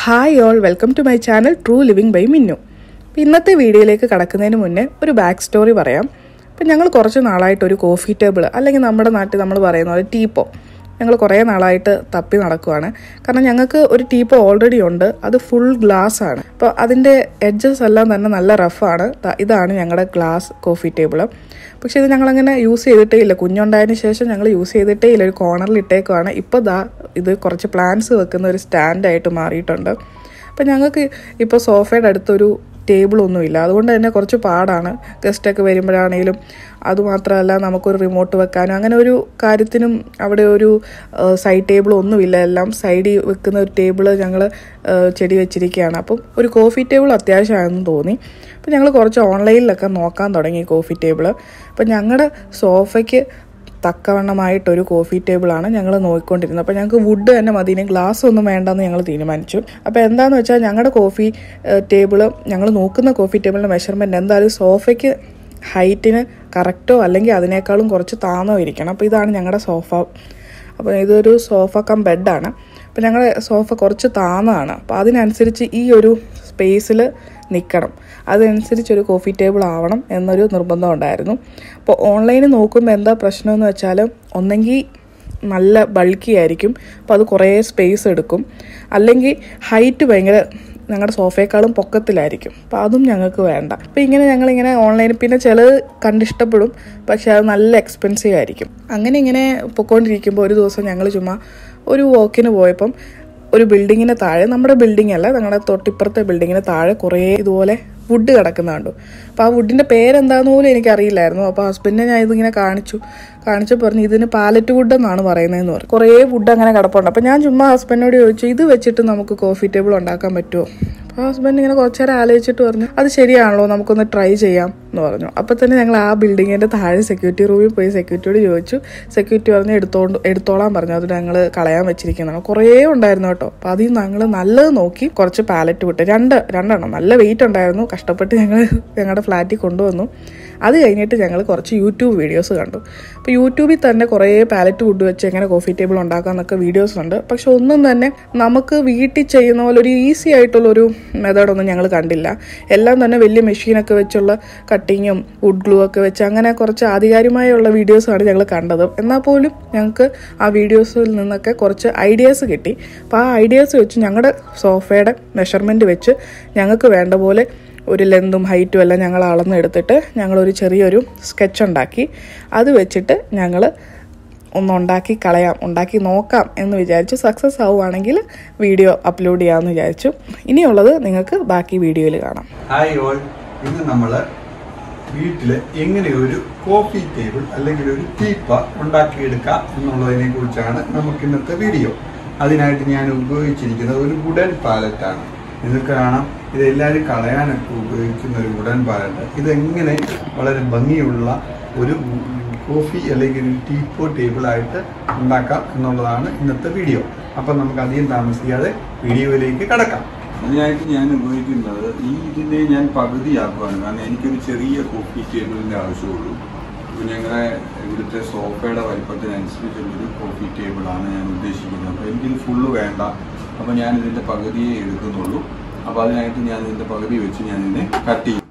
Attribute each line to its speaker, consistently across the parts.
Speaker 1: hi all welcome to my channel true living by Minnu അപ്പോൾ ഇന്നത്തെ വീഡിയോയിലേക്ക് കടക്കുന്നതിന് മുന്നേ ഒരു ബാക്ക് സ്റ്റോറി പറയാം ഇപ്പം ഞങ്ങൾ കുറച്ച് നാളായിട്ട് ഒരു കോഫി ടേബിൾ അല്ലെങ്കിൽ നമ്മുടെ നാട്ടിൽ നമ്മൾ പറയുന്ന പോലെ ടീപ്പോ ഞങ്ങൾ കുറേ നാളായിട്ട് തപ്പി നടക്കുവാണ് കാരണം ഞങ്ങൾക്ക് ഒരു ടീപ്പോ ഓൾറെഡി ഉണ്ട് അത് ഫുൾ ഗ്ലാസ് ആണ് അപ്പോൾ അതിൻ്റെ എഡ്ജസ് എല്ലാം തന്നെ നല്ല റഫാണ് ഇതാണ് ഞങ്ങളുടെ ഗ്ലാസ് കോഫി ടേബിൾ പക്ഷേ ഇത് ഞങ്ങളങ്ങനെ യൂസ് ചെയ്തിട്ടേ ഇല്ല കുഞ്ഞുണ്ടായതിന് ശേഷം ഞങ്ങൾ യൂസ് ചെയ്തിട്ടേ ഇല്ല ഒരു കോർണറിൽ ഇട്ടേക്കുവാണ് ഇപ്പോൾ ദാ ഇത് കുറച്ച് പ്ലാന്റ്സ് വെക്കുന്ന ഒരു സ്റ്റാൻഡായിട്ട് മാറിയിട്ടുണ്ട് അപ്പം ഞങ്ങൾക്ക് ഇപ്പോൾ സോഫയുടെ അടുത്തൊരു ടേബിളൊന്നുമില്ല അതുകൊണ്ട് തന്നെ കുറച്ച് പാടാണ് ഗസ്റ്റൊക്കെ വരുമ്പോഴാണെങ്കിലും അതുമാത്രമല്ല നമുക്കൊരു റിമോട്ട് വെക്കാനും അങ്ങനെ ഒരു കാര്യത്തിനും അവിടെ ഒരു സൈഡ് ടേബിൾ ഒന്നുമില്ല എല്ലാം സൈഡിൽ വെക്കുന്ന ഒരു ടേബിൾ ഞങ്ങൾ ചെടി വെച്ചിരിക്കുകയാണ് അപ്പം ഒരു കോഫി ടേബിൾ അത്യാവശ്യമാണെന്ന് തോന്നി അപ്പം ഞങ്ങൾ കുറച്ച് ഓൺലൈനിലൊക്കെ നോക്കാൻ തുടങ്ങി കോഫി ടേബിൾ അപ്പം ഞങ്ങളുടെ സോഫയ്ക്ക് തക്കവണ്ണമായിട്ടൊരു കോഫി ടേബിളാണ് ഞങ്ങൾ നോക്കിക്കൊണ്ടിരുന്നത് അപ്പോൾ ഞങ്ങൾക്ക് വുഡ് തന്നെ മതി ഇനി ഗ്ലാസ് ഒന്നും വേണ്ടെന്ന് ഞങ്ങൾ തീരുമാനിച്ചു അപ്പോൾ എന്താണെന്ന് വെച്ചാൽ ഞങ്ങളുടെ കോഫി ടേബിൾ ഞങ്ങൾ നോക്കുന്ന കോഫി ടേബിളിൻ്റെ മെഷർമെൻറ്റ് എന്തായാലും സോഫയ്ക്ക് ഹൈറ്റിന് കറക്റ്റോ അല്ലെങ്കിൽ അതിനേക്കാളും കുറച്ച് താന്നോ ഇരിക്കണം അപ്പോൾ ഇതാണ് ഞങ്ങളുടെ സോഫ അപ്പോൾ ഇതൊരു സോഫ കം ബെഡാണ് അപ്പോൾ ഞങ്ങളുടെ സോഫ കുറച്ച് താന്നാണ് അപ്പോൾ അതിനനുസരിച്ച് ഈ ഒരു സ്പേസിൽ നിൽക്കണം അതനുസരിച്ച് ഒരു കോഫി ടേബിൾ ആവണം എന്നൊരു നിർബന്ധം ഉണ്ടായിരുന്നു അപ്പോൾ ഓൺലൈനിൽ നോക്കുമ്പോൾ എന്താ പ്രശ്നമെന്ന് വെച്ചാൽ ഒന്നെങ്കിൽ നല്ല ബൾക്കി ആയിരിക്കും അപ്പോൾ അത് കുറേ സ്പേസ് എടുക്കും അല്ലെങ്കിൽ ഹൈറ്റ് ഭയങ്കര ഞങ്ങളുടെ സോഫയേക്കാളും പൊക്കത്തിലായിരിക്കും അപ്പോൾ അതും ഞങ്ങൾക്ക് വേണ്ട അപ്പോൾ ഇങ്ങനെ ഞങ്ങളിങ്ങനെ ഓൺലൈനിൽ പിന്നെ ചിലത് കണ്ടിഷ്ടപ്പെടും പക്ഷേ അത് നല്ല എക്സ്പെൻസീവ് ആയിരിക്കും അങ്ങനെ ഇങ്ങനെ പൊക്കോണ്ടിരിക്കുമ്പോൾ ഒരു ദിവസം ഞങ്ങൾ ചുമ്മാ ഒരു വോക്കിന് പോയപ്പം ഒരു ബിൽഡിങ്ങിന് താഴെ നമ്മുടെ ബിൽഡിംഗ് അല്ല ഞങ്ങളുടെ തൊട്ടിപ്പുറത്തെ ബിൽഡിങ്ങിന് താഴെ കുറേ ഇതുപോലെ വുഡ് കിടക്കുന്ന കണ്ടു അപ്പോൾ ആ വുഡിൻ്റെ പേരെന്താന്ന് പോലും എനിക്കറിയില്ലായിരുന്നു അപ്പോൾ ഹസ്ബൻഡിനെ ഞാൻ ഇതിങ്ങനെ കാണിച്ചു കാണിച്ചു പറഞ്ഞു ഇതിന് പാലറ്റ് വുഡ് എന്നാണ് പറയുന്നതെന്ന് പറഞ്ഞു കുറേ വുഡ് അങ്ങനെ കിടപ്പുണ്ട് അപ്പോൾ ഞാൻ ചുമ്മാ ഹസ്ബൻഡിനോട് ചോദിച്ചു ഇത് വെച്ചിട്ട് നമുക്ക് കോഫി ടേബിൾ ഉണ്ടാക്കാൻ പറ്റുമോ അപ്പോൾ ഹസ്ബൻഡ് ഇങ്ങനെ കുറച്ച് നേരം ആലോചിച്ചിട്ട് പറഞ്ഞു അത് ശരിയാണല്ലോ നമുക്കൊന്ന് ട്രൈ ചെയ്യാം എന്ന് പറഞ്ഞു അപ്പോൾ തന്നെ ഞങ്ങൾ ആ ബിൽഡിങ്ങിൻ്റെ താഴെ സെക്യൂരിറ്റി റൂമിൽ പോയി സെക്യൂരിറ്റിയോട് ചോദിച്ചു സെക്യൂരിറ്റി പറഞ്ഞ് എടുത്തോണ്ട് എടുത്തോളാൻ പറഞ്ഞു അത് ഞങ്ങൾ കളയാൻ വെച്ചിരിക്കുന്നതാണ് കുറേ ഉണ്ടായിരുന്നു കേട്ടോ അപ്പോൾ അതിൽ ഞങ്ങൾ നല്ലത് നോക്കി കുറച്ച് പാലറ്റ് വിട്ട് രണ്ട് രണ്ടെണ്ണം നല്ല വെയിറ്റ് ഉണ്ടായിരുന്നു കഷ്ടപ്പെട്ട് ഞങ്ങൾ ഞങ്ങളുടെ ഫ്ലാറ്റിൽ കൊണ്ടുവന്നു അത് കഴിഞ്ഞിട്ട് ഞങ്ങൾ കുറച്ച് യൂട്യൂബ് വീഡിയോസ് കണ്ടു അപ്പോൾ യൂട്യൂബിൽ തന്നെ കുറേ പാലറ്റ് വുഡ് വെച്ച് എങ്ങനെ കോഫി ടേബിൾ ഉണ്ടാക്കാമെന്നൊക്കെ വീഡിയോസ് ഉണ്ട് പക്ഷെ ഒന്നും തന്നെ നമുക്ക് വീട്ടിൽ ചെയ്യുന്ന പോലെ ഒരു ഈസി ആയിട്ടുള്ളൊരു മെത്തേഡൊന്നും ഞങ്ങൾ കണ്ടില്ല എല്ലാം തന്നെ വലിയ മെഷീനൊക്കെ വെച്ചുള്ള കട്ടിങ്ങും വുഡ് ഗ്ലൂ ഒക്കെ വെച്ച് അങ്ങനെ കുറച്ച് ആധികാരികമായുള്ള വീഡിയോസാണ് ഞങ്ങൾ കണ്ടത് എന്നാൽ പോലും ഞങ്ങൾക്ക് ആ വീഡിയോസിൽ നിന്നൊക്കെ കുറച്ച് ഐഡിയാസ് കിട്ടി അപ്പോൾ ആ ഐഡിയാസ് വെച്ച് ഞങ്ങളുടെ സോഫയുടെ മെഷർമെൻറ്റ് വെച്ച് ഞങ്ങൾക്ക് വേണ്ട പോലെ ഒരു ലെന്തും ഹൈറ്റും എല്ലാം ഞങ്ങൾ അളന്നെടുത്തിട്ട് ഞങ്ങളൊരു ചെറിയൊരു സ്കെച്ച് ഉണ്ടാക്കി അത് വെച്ചിട്ട് ഞങ്ങൾ ഒന്ന് ഉണ്ടാക്കി കളയാം ഉണ്ടാക്കി നോക്കാം എന്ന് വിചാരിച്ചു സക്സസ് ആവുകയാണെങ്കിൽ വീഡിയോ അപ്ലോഡ് ചെയ്യാമെന്ന് വിചാരിച്ചു ഇനിയുള്ളത് നിങ്ങൾക്ക് ബാക്കി വീഡിയോയിൽ കാണാം
Speaker 2: ഹായ് ഓൾ ഇന്ന് നമ്മൾ വീട്ടിൽ എങ്ങനെ ഒരു കോഫി ടേബിൾ അല്ലെങ്കിൽ ഒരു ടീപ്പ ഉണ്ടാക്കിയെടുക്കാം എന്നുള്ളതിനെ കുറിച്ചാണ് നമുക്ക് ഇന്നത്തെ വീഡിയോ അതിനായിട്ട് ഞാൻ ഉപയോഗിച്ചിരിക്കുന്നത് ഒരു വുഡൻ പാലറ്റാണ് നിങ്ങൾക്ക് കാണാം ഇത് എല്ലാവരും കളയാനൊക്കെ ഉപയോഗിക്കുന്ന ഒരു വുഡൻ പാലറ്റ് ഇതെങ്ങനെ വളരെ ഭംഗിയുള്ള ഒരു കോഫി അല്ലെങ്കിൽ ഒരു ടീപ്പോ ടേബിളായിട്ട് ഉണ്ടാക്കാം എന്നുള്ളതാണ് ഇന്നത്തെ വീഡിയോ അപ്പം നമുക്ക് അധികം താമസിക്കാതെ വീഡിയോയിലേക്ക് കടക്കാം അതിനായിട്ട് ഞാൻ ഉപയോഗിക്കുന്നത് ഈ ഇതിനെ ഞാൻ പകുതിയാക്കുവാണ് കാരണം എനിക്കൊരു ചെറിയ കോഫി ടേബിളിൻ്റെ ആവശ്യമുള്ളൂ അപ്പോൾ ഞങ്ങളെ ഇവിടുത്തെ സോഫയുടെ വലിപ്പത്തിനനുസരിച്ചുള്ളൊരു കോഫി ടേബിളാണ് ഞാൻ ഉദ്ദേശിക്കുന്നത് അപ്പോൾ എനിക്കിത് ഫുള്ള് വേണ്ട അപ്പോൾ ഞാൻ ഇതിൻ്റെ പകുതിയേ എടുക്കുന്നുള്ളൂ അപ്പോൾ അതിനായിട്ട് ഞാൻ ഇതിൻ്റെ പകുതി വെച്ച് ഞാൻ ഇതിനെ കട്ട് ചെയ്യും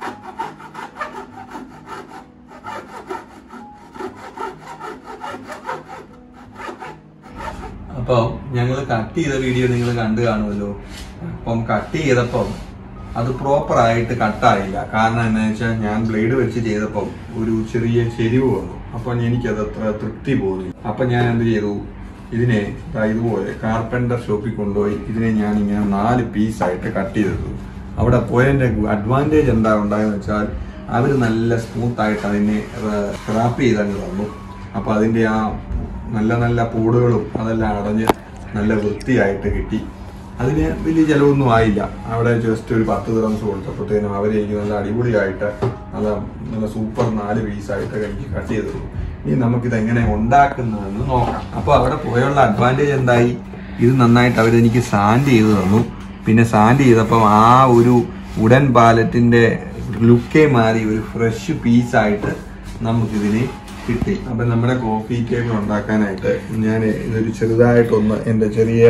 Speaker 2: അപ്പോൾ ഞങ്ങൾ കട്ട് ചെയ്ത വീഡിയോ നിങ്ങൾ കണ്ടു കാണുമല്ലോ അപ്പം കട്ട് ചെയ്തപ്പം അത് പ്രോപ്പർ ആയിട്ട് കട്ടായില്ല കാരണം എന്താ വെച്ചാൽ ഞാൻ ബ്ലേഡ് വെച്ച് ചെയ്തപ്പം ഒരു ചെറിയ ചെരിവ് വന്നു അപ്പൊ എനിക്കത് അത്ര തൃപ്തി പോയി അപ്പൊ ഞാൻ എന്ത് ചെയ്തു ഇതിനെ ദാ ഇതുപോലെ കാർപ്പൻറ്റർ ഷോപ്പിൽ കൊണ്ടുപോയി ഇതിനെ ഞാൻ ഇങ്ങനെ നാല് പീസായിട്ട് കട്ട് ചെയ്തത് അവിടെ പോയതിന്റെ അഡ്വാൻറ്റേജ് എന്താ ഉണ്ടായെന്ന് വെച്ചാൽ അവർ നല്ല സ്മൂത്ത് ആയിട്ട് അതിനെ സ്ക്രാപ്പ് ചെയ്തങ്ങ് തന്നു അപ്പൊ അതിന്റെ ആ നല്ല നല്ല പൂടുകളും അതെല്ലാം അടഞ്ഞ് നല്ല വൃത്തിയായിട്ട് കിട്ടി അതിന് വലിയ ചിലവൊന്നും ആയില്ല അവിടെ ജസ്റ്റ് ഒരു പത്ത് ദിവസം കൊടുത്തപ്പോഴത്തേനും അവരെനിക്ക് നല്ല അടിപൊളിയായിട്ട് നല്ല നല്ല സൂപ്പർ നാല് പീസായിട്ട് എനിക്ക് കട്ട് ചെയ്തു ഇനി നമുക്കിത് എങ്ങനെ ഉണ്ടാക്കുന്നതെന്ന് നോക്കാം അപ്പോൾ അവിടെ പോയുള്ള അഡ്വാൻറ്റേജ് എന്തായി ഇത് നന്നായിട്ട് അവരെനിക്ക് സാൻഡ് ചെയ്ത് തന്നു പിന്നെ സാൻഡ് ചെയ്തപ്പം ആ ഒരു ഉടൻ പാലറ്റിന്റെ ലുക്കേ മാറി ഒരു ഫ്രഷ് പീസായിട്ട് നമുക്കിതിനെ കിട്ടി അപ്പൊ നമ്മുടെ കോഫി ടേബിൾ ഉണ്ടാക്കാനായിട്ട് ഞാൻ ഇതൊരു ചെറുതായിട്ടൊന്ന് എൻ്റെ ചെറിയ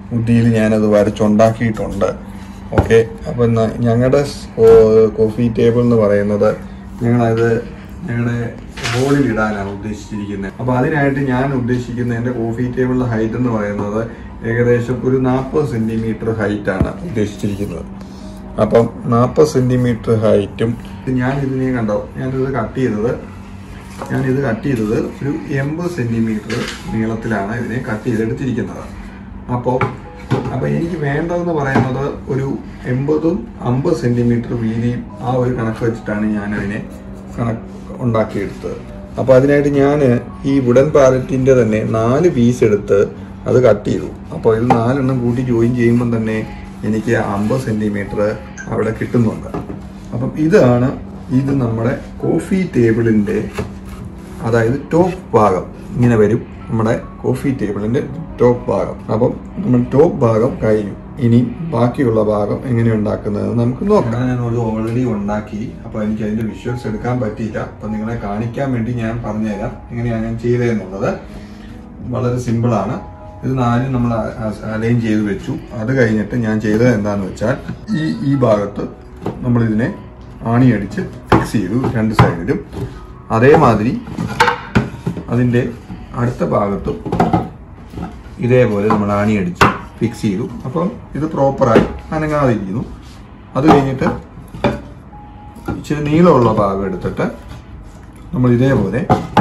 Speaker 2: ബുദ്ധിയിൽ ഞാനത് വരച്ചുണ്ടാക്കിയിട്ടുണ്ട് ഓക്കെ അപ്പം ഞങ്ങളുടെ കോഫി ടേബിൾ എന്ന് പറയുന്നത് ഞങ്ങളത് ഞങ്ങളുടെ ഹോളിൽ ഇടാനാണ് ഉദ്ദേശിച്ചിരിക്കുന്നത് അപ്പോൾ അതിനായിട്ട് ഞാൻ ഉദ്ദേശിക്കുന്ന എൻ്റെ കോഫി ടേബിളിൻ്റെ ഹൈറ്റ് എന്ന് പറയുന്നത് ഏകദേശം ഒരു നാൽപ്പത് സെൻറ്റിമീറ്റർ ഹൈറ്റാണ് ഉദ്ദേശിച്ചിരിക്കുന്നത് അപ്പം നാൽപ്പത് സെൻറ്റിമീറ്റർ ഹൈറ്റും ഞാൻ ഇതിനെ കണ്ടോ ഞാനിത് കട്ട് ചെയ്തത് ഞാനിത് കട്ട് ചെയ്തത് ഒരു എൺപത് സെൻറ്റിമീറ്റർ നീളത്തിലാണ് ഇതിനെ കട്ട് ചെയ്തെടുത്തിരിക്കുന്നത് അപ്പോൾ അപ്പോൾ എനിക്ക് വേണ്ടതെന്ന് പറയുന്നത് ഒരു എൺപതും അമ്പത് സെൻറ്റിമീറ്റർ വീതിയും ആ ഒരു കണക്ക് വെച്ചിട്ടാണ് ഞാൻ അതിനെ കണക്ക് ഉണ്ടാക്കിയെടുത്തത് അപ്പോൾ അതിനായിട്ട് ഞാൻ ഈ വുഡൻ പാലറ്റിൻ്റെ തന്നെ നാല് പീസ് എടുത്ത് അത് കട്ട് ചെയ്തു അപ്പോൾ ഇത് നാലെണ്ണം കൂട്ടി ജോയിൻ ചെയ്യുമ്പോൾ തന്നെ എനിക്ക് അമ്പത് സെൻറ്റിമീറ്റർ അവിടെ കിട്ടുന്നുണ്ട് അപ്പം ഇതാണ് ഇത് നമ്മുടെ കോഫി ടേബിളിൻ്റെ അതായത് ടോപ്പ് ഭാഗം ഇങ്ങനെ വരും നമ്മുടെ കോഫി ടേബിളിന്റെ ടോപ്പ് ഭാഗം അപ്പം നമ്മൾ ടോപ്പ് ഭാഗം കഴിഞ്ഞു ഇനി ബാക്കിയുള്ള ഭാഗം എങ്ങനെ ഉണ്ടാക്കുന്നത് നമുക്ക് നോക്കാം ഞാൻ ഒരു ഓൾറെഡി ഉണ്ടാക്കി അപ്പൊ എനിക്ക് അതിന്റെ വിഷ്വൽസ് എടുക്കാൻ പറ്റിയില്ല അപ്പൊ നിങ്ങളെ കാണിക്കാൻ വേണ്ടി ഞാൻ പറഞ്ഞുതരാം എങ്ങനെയാണ് ഞാൻ ചെയ്തതെന്നുള്ളത് വളരെ സിമ്പിൾ ആണ് ഇത് നാലും നമ്മൾ അലൈൻ ചെയ്ത് വെച്ചു അത് കഴിഞ്ഞിട്ട് ഞാൻ ചെയ്തത് എന്താന്ന് വെച്ചാൽ ഈ ഈ ഭാഗത്ത് നമ്മൾ ഇതിനെ ആണിയടിച്ച് ഫിക്സ് ചെയ്തു രണ്ട് സൈഡിലും അതേമാതിരി അതിൻ്റെ അടുത്ത ഭാഗത്തും ഇതേപോലെ നമ്മൾ ആണിയടിച്ച് ഫിക്സ് ചെയ്തു അപ്പം ഇത് പ്രോപ്പറായി അനങ്ങാതിരിക്കുന്നു അത് കഴിഞ്ഞിട്ട് ഇച്ചിരി നീളമുള്ള ഭാഗം എടുത്തിട്ട് നമ്മൾ ഇതേപോലെ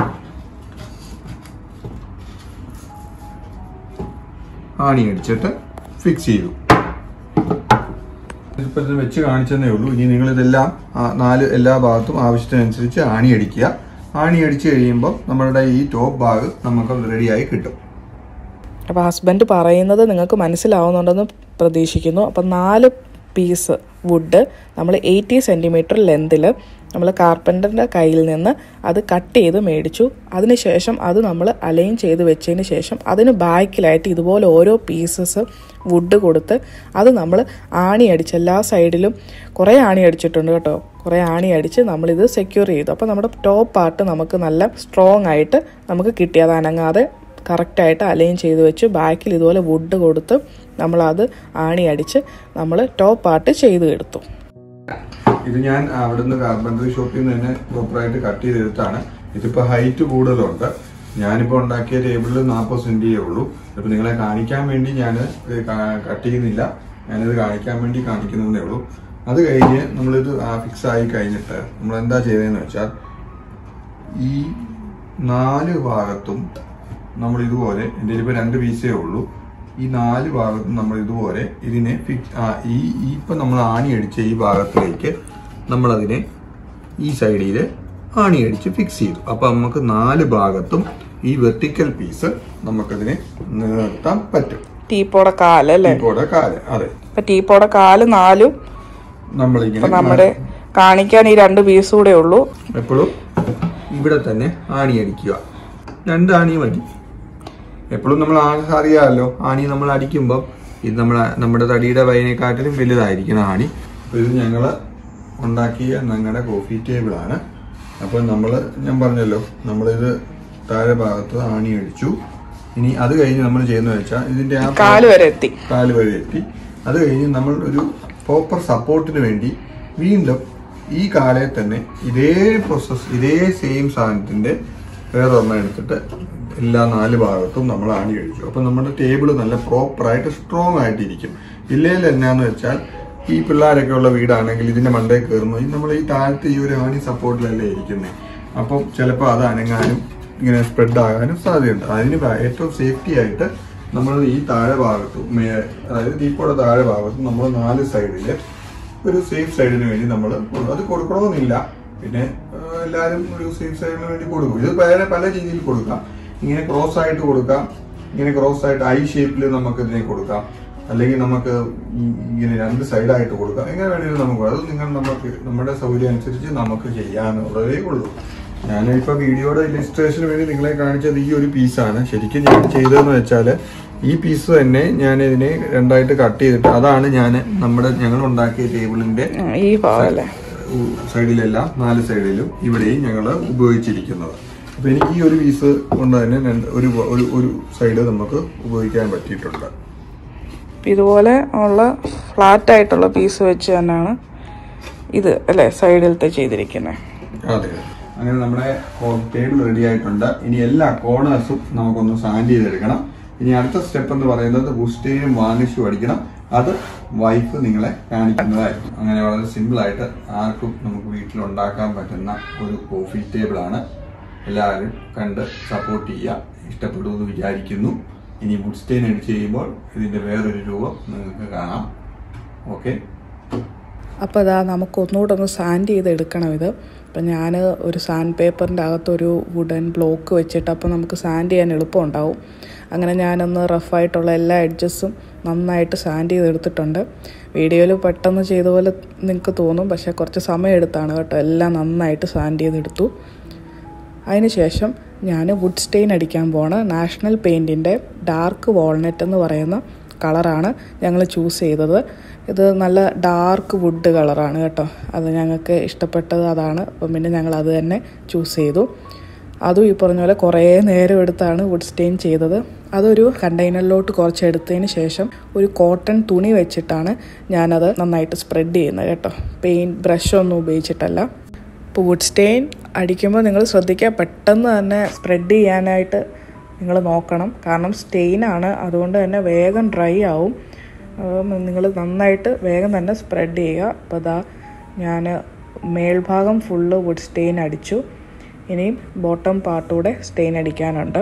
Speaker 2: ആണിയടിച്ചിട്ട് ഫിക്സ് ചെയ്തു ഇപ്പൊ ഇത് വെച്ച് കാണിച്ചതേ ഉള്ളൂ ഇനി നിങ്ങൾ ഇതെല്ലാം ആ നാല് എല്ലാ ഭാഗത്തും ആവശ്യത്തിനനുസരിച്ച് ആണിയടിക്കുക ആണിയടിച്ച് കഴിയുമ്പോൾ നമ്മളുടെ ഈ ടോപ്പ് ഭാഗ് നമുക്ക് റെഡിയായി കിട്ടും
Speaker 1: അപ്പോൾ ഹസ്ബൻഡ് പറയുന്നത് നിങ്ങൾക്ക് മനസ്സിലാവുന്നുണ്ടെന്ന് പ്രതീക്ഷിക്കുന്നു അപ്പം നാല് പീസ് വുഡ് നമ്മൾ എയ്റ്റി സെൻറ്റിമീറ്റർ ലെന്തിൽ നമ്മൾ കാർപ്പൻ്ററിൻ്റെ കയ്യിൽ നിന്ന് അത് കട്ട് ചെയ്ത് മേടിച്ചു അതിനുശേഷം അത് നമ്മൾ അലൈൻ ചെയ്ത് വെച്ചതിന് ശേഷം അതിന് ബാക്കിലായിട്ട് ഇതുപോലെ ഓരോ പീസസ് വുഡ് കൊടുത്ത് അത് നമ്മൾ ആണി അടിച്ച് എല്ലാ സൈഡിലും കുറേ ആണി അടിച്ചിട്ടുണ്ട് കേട്ടോ കുറേ ആണി അടിച്ച് നമ്മളിത് സെക്യൂർ ചെയ്തു അപ്പോൾ നമ്മുടെ ടോപ്പ് പാർട്ട് നമുക്ക് നല്ല സ്ട്രോങ് ആയിട്ട് നമുക്ക് കിട്ടി അത് അനങ്ങാതെ കറക്റ്റായിട്ട് അലൈൻ ചെയ്ത് വെച്ച് ബാക്കിൽ ഇതുപോലെ വുഡ് കൊടുത്ത് നമ്മളത് ആണി അടിച്ച് നമ്മൾ ടോപ്പ് പാർട്ട് ചെയ്ത് എടുത്തു
Speaker 2: ഇത് ഞാൻ അവിടുന്ന് കാർപ്പൻറ്ററി ഷോപ്പിൽ നിന്ന് തന്നെ പ്രോപ്പറായിട്ട് കട്ട് ചെയ്തെടുത്താണ് ഇതിപ്പോ ഹൈറ്റ് കൂടുതലുണ്ട് ഞാനിപ്പോൾ ഉണ്ടാക്കിയ ടേബിളിൽ നാൽപ്പത് സെന്റിയേ ഉള്ളൂ ഇപ്പൊ നിങ്ങളെ കാണിക്കാൻ വേണ്ടി ഞാൻ കട്ട് ചെയ്യുന്നില്ല ഞാനിത് കാണിക്കാൻ വേണ്ടി കാണിക്കുന്നതേ ഉള്ളൂ അത് കഴിഞ്ഞ് നമ്മളിത് ഫിക്സ് ആയി കഴിഞ്ഞിട്ട് നമ്മൾ എന്താ ചെയ്തതെന്ന് വെച്ചാൽ ഈ നാല് ഭാഗത്തും നമ്മൾ ഇതുപോലെ എൻ്റെ ഇപ്പോൾ രണ്ട് പീസേ ഉള്ളൂ ഈ നാല് ഭാഗത്തും നമ്മൾ ഇതുപോലെ ഇതിനെ ഫിക്സ് ആ ഈ ഈ ഇപ്പം നമ്മൾ ആണി അടിച്ച ഈ ഭാഗത്തിലേക്ക് നമ്മളതിനെ ഈ സൈഡിൽ ആണി അടിച്ച് ഫിക്സ് ചെയ്തു അപ്പം നമുക്ക് നാല് ഭാഗത്തും ഈ വെർട്ടിക്കൽ പീസ് നമുക്കതിനെ നിലനിർത്താൻ പറ്റും
Speaker 1: ടീപ്പോടെ കാല് അല്ലേ
Speaker 2: ഇപ്പോടെ കാല് അതെ
Speaker 1: ഇപ്പൊ ടീപ്പോടെ കാല് നാലും ഇപ്പൊ
Speaker 2: നമ്മളിങ്ങനെ
Speaker 1: നമ്മുടെ കാണിക്കാൻ ഈ രണ്ട് പീസ് കൂടെ ഉള്ളൂ
Speaker 2: എപ്പോഴും ഇവിടെ തന്നെ ആണി അടിക്കുക രണ്ട് ആണി മതി എപ്പോഴും നമ്മൾ ആണി അറിയാമല്ലോ ആണി നമ്മൾ അടിക്കുമ്പോൾ ഇത് നമ്മളെ നമ്മുടെ തടിയുടെ വയനേക്കാട്ടിലും വലുതായിരിക്കണം ആണി അപ്പോൾ ഇത് ഞങ്ങൾ ഉണ്ടാക്കിയ ഞങ്ങളുടെ കോഫി ടേബിളാണ് അപ്പോൾ നമ്മൾ ഞാൻ പറഞ്ഞല്ലോ നമ്മളിത് താഴെ ഭാഗത്ത് ആണി അടിച്ചു ഇനി അത് കഴിഞ്ഞ് നമ്മൾ ചെയ്യുന്നത് വെച്ചാൽ ഇതിൻ്റെ ആ
Speaker 1: കാല് വരെ എത്തി
Speaker 2: കാല് വരെ എത്തി അത് കഴിഞ്ഞ് നമ്മൾ ഒരു പ്രോപ്പർ സപ്പോർട്ടിന് വേണ്ടി വീണ്ടും ഈ കാലയെ തന്നെ ഇതേ പ്രോസസ് ഇതേ സെയിം സാധനത്തിന്റെ വേറൊരെണ്ണം എടുത്തിട്ട് എല്ലാ നാല് ഭാഗത്തും നമ്മൾ ആണി കഴിച്ചു അപ്പൊ നമ്മുടെ ടേബിൾ നല്ല പ്രോപ്പറായിട്ട് സ്ട്രോങ് ആയിട്ടിരിക്കും ഇല്ലെങ്കിൽ എന്നാന്ന് വെച്ചാൽ ഈ പിള്ളേരൊക്കെ ഉള്ള വീടാണെങ്കിൽ ഇതിന്റെ മണ്ടയിൽ കയറുമ്പോൾ നമ്മൾ ഈ താഴത്ത് ഈ ഒരു ആണി സപ്പോർട്ടിലല്ലേ ഇരിക്കുന്നത് അപ്പം ചിലപ്പോൾ അത് അനങ്ങാനും ഇങ്ങനെ സ്പ്രെഡ് ആകാനും സാധ്യതയുണ്ട് അതിന് ഭ- ഏറ്റവും സേഫ്റ്റി ആയിട്ട് നമ്മൾ ഈ താഴെ ഭാഗത്തും മേ- അതായത് ദീപ്പോടെ താഴെ ഭാഗത്തും നമ്മൾ നാല് സൈഡിൽ ഒരു സേഫ് സൈഡിന് വേണ്ടി നമ്മൾ അത് കൊടുക്കണമെന്നില്ല പിന്നെ ആ, എല്ലാവരും ഒരു സേഫ് സൈഡിന് വേണ്ടി കൊടുക്കും ഇത് വേറെ പല രീതിയിൽ കൊടുക്കാം ഇങ്ങനെ ക്രോസ് ആയിട്ട് കൊടുക്കാം ഇങ്ങനെ ക്രോസ് ആയിട്ട് ഐ ഷേപ്പിൽ നമുക്ക് ഇതിനെ കൊടുക്കാം അല്ലെങ്കിൽ നമുക്ക് ഈ- ഇങ്ങനെ രണ്ട് സൈഡായിട്ട് കൊടുക്കാം എങ്ങനെ വേണമെങ്കിലും നമുക്ക് അത് നിങ്ങൾ നമുക്ക് നമ്മുടെ സൗകര്യം അനുസരിച്ച് നമുക്ക് ചെയ്യാനുള്ളതേ ഉള്ളൂ ഞാനിപ്പോ വീഡിയോയുടെ ഇലിസ്ട്രേഷന് വേണ്ടി നിങ്ങളെ കാണിച്ചത് ഈ ഒരു പീസാണ് ശരിക്കും ഞാൻ ചെയ്തതെന്ന് വെച്ചാൽ ഈ പീസ് തന്നെ ഞാൻ ഇതിനെ രണ്ടായിട്ട് കട്ട് ചെയ്തിട്ട് അതാണ് ഞാൻ നമ്മുടെ ഞങ്ങൾ ഉണ്ടാക്കിയ ടേബിളിന്റെ
Speaker 1: ആ, ഈ ഭാഗം അല്ലേ
Speaker 2: സൈഡിലെല്ലാം നാല് സൈഡിലും ഇവിടെയും ഞങ്ങൾ ഉപയോഗിച്ചിരിക്കുന്നത് അപ്പൊ എനിക്ക് ഈ ഒരു പീസ് കൊണ്ട് തന്നെ രണ്ട് ഒരു ഒരു ഒരു സൈഡ് നമുക്ക് ഉപയോഗിക്കാൻ പറ്റിയിട്ടുണ്ട്
Speaker 1: ഇതുപോലെ ഉള്ള ഫ്ലാറ്റ് ആയിട്ടുള്ള പീസ് വെച്ച് തന്നെയാണ് ഇത് അല്ലേ സൈഡിലത്തെ ചെയ്തിരിക്കുന്നത്
Speaker 2: അതെ അങ്ങനെ നമ്മുടെ ടേബിൾ റെഡി ആയിട്ടുണ്ട് ഇനി എല്ലാ കോർണേഴ്സും നമുക്കൊന്ന് സാൻഡ് ചെയ്തെടുക്കണം ഇനി അടുത്ത സ്റ്റെപ്പ് എന്ന് പറയുന്നത് ബുസ്റ്റേനും വാർണിഷും അടിക്കണം അത് വൈഫ് നിങ്ങളെ കാണിക്കുന്നതായിരിക്കും അങ്ങനെ വളരെ സിമ്പിൾ ആയിട്ട് ആർക്കും നമുക്ക് വീട്ടിൽ ഉണ്ടാക്കാൻ പറ്റുന്ന ഒരു കോഫി ടേബിൾ ആണ് എല്ലാവരും കണ്ട് സപ്പോർട്ട് ചെയ്യുക ഇഷ്ടപ്പെടുമെന്ന് വിചാരിക്കുന്നു ഇനി വുഡ് സ്റ്റെയിൻ അടിച്ച് ചെയ്യുമ്പോൾ ഇതിന്റെ വേറൊരു രൂപം നിങ്ങൾക്ക് കാണാം ഓക്കെ
Speaker 1: അപ്പോൾ അതാ നമുക്ക് ഒന്നുകൂടെ ഒന്ന് സാൻഡ് ചെയ്ത് എടുക്കണം ഇത് അപ്പം ഞാൻ ഒരു സാൻഡ് പേപ്പറിൻ്റെ അകത്തൊരു വുഡൻ ബ്ലോക്ക് വെച്ചിട്ട് അപ്പോൾ നമുക്ക് സാൻഡ് ചെയ്യാൻ എളുപ്പമുണ്ടാവും അങ്ങനെ ഞാനൊന്ന് റഫായിട്ടുള്ള എല്ലാ എഡ്ജസും നന്നായിട്ട് സാൻഡ് ചെയ്തെടുത്തിട്ടുണ്ട് വീഡിയോയിൽ പെട്ടെന്ന് ചെയ്ത പോലെ നിങ്ങൾക്ക് തോന്നും പക്ഷേ കുറച്ച് സമയം എടുത്താണ് കേട്ടോ എല്ലാം നന്നായിട്ട് സാൻഡ് ചെയ്തെടുത്തു അതിനുശേഷം ഞാൻ വുഡ് സ്റ്റെയിൻ അടിക്കാൻ പോണ നാഷണൽ പെയിൻറ്റിൻ്റെ ഡാർക്ക് വാൾനട്ട് എന്ന് പറയുന്ന കളറാണ് ഞങ്ങൾ ചൂസ് ചെയ്തത് ഇത് നല്ല ഡാർക്ക് വുഡ് കളറാണ് കേട്ടോ അത് ഞങ്ങൾക്ക് ഇഷ്ടപ്പെട്ടത് അതാണ് അപ്പം പിന്നെ ഞങ്ങൾ അത് തന്നെ ചൂസ് ചെയ്തു അതും ഈ പറഞ്ഞ പോലെ കുറേ നേരം എടുത്താണ് വുഡ് സ്റ്റെയിൻ ചെയ്തത് അതൊരു കണ്ടെയ്നറിലോട്ട് കുറച്ച് എടുത്തതിന് ശേഷം ഒരു കോട്ടൺ തുണി വെച്ചിട്ടാണ് ഞാനത് നന്നായിട്ട് സ്പ്രെഡ് ചെയ്യുന്നത് കേട്ടോ പെയിൻറ്റ് ബ്രഷൊന്നും ഉപയോഗിച്ചിട്ടല്ല ഇപ്പോൾ വുഡ് സ്റ്റെയിൻ അടിക്കുമ്പോൾ നിങ്ങൾ ശ്രദ്ധിക്കുക പെട്ടെന്ന് തന്നെ സ്പ്രെഡ് ചെയ്യാനായിട്ട് നിങ്ങൾ നോക്കണം കാരണം സ്റ്റെയിനാണ് അതുകൊണ്ട് തന്നെ വേഗം ഡ്രൈ ആവും നിങ്ങൾ നന്നായിട്ട് വേഗം തന്നെ സ്പ്രെഡ് ചെയ്യുക അപ്പോൾ അതാ ഞാൻ മേൽഭാഗം ഫുള്ള് വുഡ് സ്റ്റെയിൻ അടിച്ചു ഇനിയും ബോട്ടം പാർട്ടൂടെ സ്റ്റെയിൻ അടിക്കാനുണ്ട്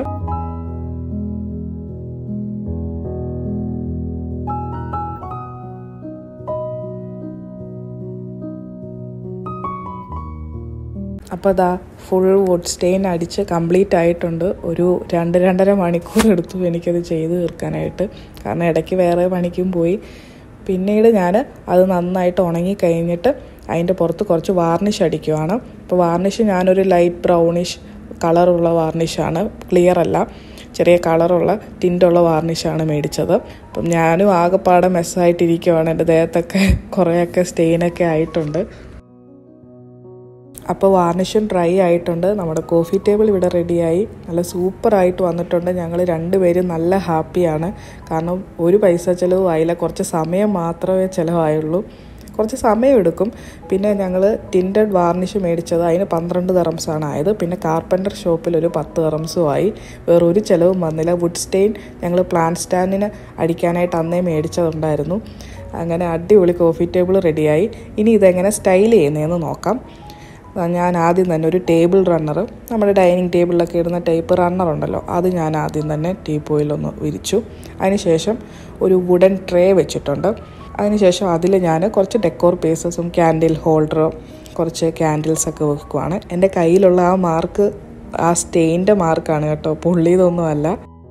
Speaker 1: അപ്പോൾ അതാ ഫുൾ വുഡ് സ്റ്റെയിൻ അടിച്ച് കംപ്ലീറ്റ് ആയിട്ടുണ്ട് ഒരു രണ്ട് രണ്ടര മണിക്കൂർ എടുത്തു എനിക്കത് ചെയ്ത് തീർക്കാനായിട്ട് കാരണം ഇടയ്ക്ക് വേറെ പണിക്കും പോയി പിന്നീട് ഞാൻ അത് നന്നായിട്ട് ഉണങ്ങി കഴിഞ്ഞിട്ട് അതിൻ്റെ പുറത്ത് കുറച്ച് വാർണിഷ് അടിക്കുവാണ് അപ്പോൾ വാർണിഷ് ഞാനൊരു ലൈറ്റ് ബ്രൗണിഷ് കളറുള്ള വാർണിഷാണ് ക്ലിയർ അല്ല ചെറിയ കളറുള്ള ടിൻ്റുള്ള വാർണിഷാണ് മേടിച്ചത് അപ്പം ഞാനും ആകെപ്പാടെ മെസ്സായിട്ടിരിക്കുവാണ് എൻ്റെ ദേഹത്തൊക്കെ കുറേയൊക്കെ സ്റ്റെയിനൊക്കെ ആയിട്ടുണ്ട് അപ്പോൾ വാർണിഷും ഡ്രൈ ആയിട്ടുണ്ട് നമ്മുടെ കോഫി ടേബിൾ ഇവിടെ റെഡിയായി നല്ല സൂപ്പറായിട്ട് വന്നിട്ടുണ്ട് ഞങ്ങൾ രണ്ടുപേരും നല്ല ഹാപ്പിയാണ് കാരണം ഒരു പൈസ ചിലവും ആയില്ല കുറച്ച് സമയം മാത്രമേ ചിലവായുള്ളൂ കുറച്ച് സമയം എടുക്കും പിന്നെ ഞങ്ങൾ ടിൻറ്റഡ് വാർണിഷ് മേടിച്ചത് അതിന് പന്ത്രണ്ട് തെറംസാണ് ആയത് പിന്നെ കാർപ്പൻ്റർ ഷോപ്പിൽ ഒരു പത്ത് തെറംസും ആയി വേറൊരു ചിലവും വന്നില്ല വുഡ് സ്റ്റെയിൻ ഞങ്ങൾ പ്ലാൻ സ്റ്റാൻഡിന് അടിക്കാനായിട്ട് അന്നേ മേടിച്ചതുണ്ടായിരുന്നു അങ്ങനെ അടിപൊളി കോഫി ടേബിൾ റെഡിയായി ഇനി ഇതെങ്ങനെ സ്റ്റൈൽ ചെയ്യുന്നതെന്ന് നോക്കാം ഞാൻ ആദ്യം തന്നെ ഒരു ടേബിൾ റണ്ണർ നമ്മുടെ ഡൈനിങ് ടേബിളിലൊക്കെ ഇടുന്ന ടൈപ്പ് റണ്ണർ ഉണ്ടല്ലോ അത് ഞാൻ ആദ്യം തന്നെ ടീപ്പോയിലൊന്ന് വിരിച്ചു അതിനുശേഷം ഒരു വുഡൻ ട്രേ വെച്ചിട്ടുണ്ട് അതിനുശേഷം അതിൽ ഞാൻ കുറച്ച് ഡെക്കോർ പീസസും ക്യാൻഡിൽ ഹോൾഡറും കുറച്ച് ക്യാൻഡിൽസ് ഒക്കെ വെക്കുവാണ് എൻ്റെ കയ്യിലുള്ള ആ മാർക്ക് ആ സ്റ്റെയിൻ്റെ മാർക്കാണ് കേട്ടോ പൊള്ളിയതൊന്നുമല്ല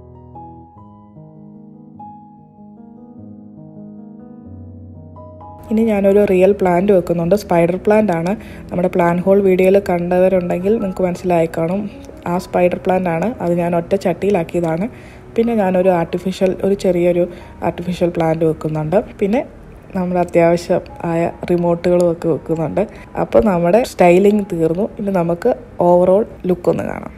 Speaker 1: ഇനി ഞാനൊരു റിയൽ പ്ലാന്റ് വെക്കുന്നുണ്ട് സ്പൈഡർ പ്ലാന്റ് ആണ് നമ്മുടെ പ്ലാൻ ഹോൾ വീഡിയോയിൽ കണ്ടവരുണ്ടെങ്കിൽ നിങ്ങൾക്ക് മനസ്സിലായി കാണും ആ സ്പൈഡർ പ്ലാന്റ് ആണ് അത് ഞാൻ ഒറ്റ ചട്ടിയിലാക്കിയതാണ് പിന്നെ ഞാനൊരു ആർട്ടിഫിഷ്യൽ ഒരു ചെറിയൊരു ആർട്ടിഫിഷ്യൽ പ്ലാന്റ് വെക്കുന്നുണ്ട് പിന്നെ നമ്മുടെ അത്യാവശ്യം ആയ റിമോട്ടുകളും ഒക്കെ വെക്കുന്നുണ്ട് അപ്പോൾ നമ്മുടെ സ്റ്റൈലിംഗ് തീർന്നു ഇനി നമുക്ക് ഓവറോൾ ലുക്ക് ഒന്ന് കാണാം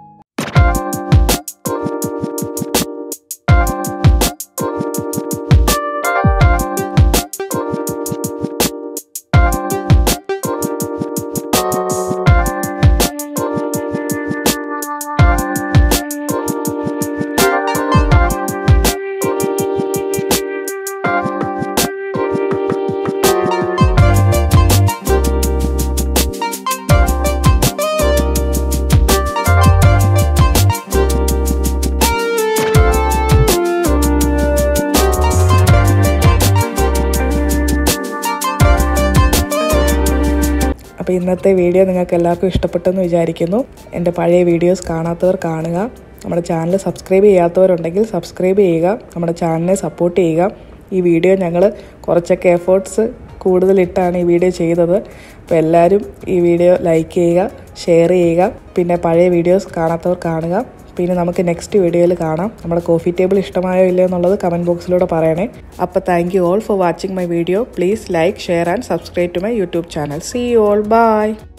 Speaker 1: അപ്പോൾ ഇന്നത്തെ വീഡിയോ നിങ്ങൾക്ക് എല്ലാവർക്കും ഇഷ്ടപ്പെട്ടെന്ന് വിചാരിക്കുന്നു എൻ്റെ പഴയ വീഡിയോസ് കാണാത്തവർ കാണുക നമ്മുടെ ചാനൽ സബ്സ്ക്രൈബ് ചെയ്യാത്തവരുണ്ടെങ്കിൽ സബ്സ്ക്രൈബ് ചെയ്യുക നമ്മുടെ ചാനലിനെ സപ്പോർട്ട് ചെയ്യുക ഈ വീഡിയോ ഞങ്ങൾ കുറച്ചൊക്കെ എഫേർട്സ് കൂടുതലിട്ടാണ് ഈ വീഡിയോ ചെയ്തത് അപ്പോൾ എല്ലാവരും ഈ വീഡിയോ ലൈക്ക് ചെയ്യുക ഷെയർ ചെയ്യുക പിന്നെ പഴയ വീഡിയോസ് കാണാത്തവർ കാണുക പിന്നെ നമുക്ക് നെക്സ്റ്റ് വീഡിയോയിൽ കാണാം നമ്മുടെ കോഫി ടേബിൾ ഇഷ്ടമായോ ഇല്ലയോ എന്നുള്ളത് കമൻറ്റ് ബോക്സിലൂടെ പറയണേ അപ്പോൾ thank you all for watching my video please like share and subscribe to my YouTube channel see you all by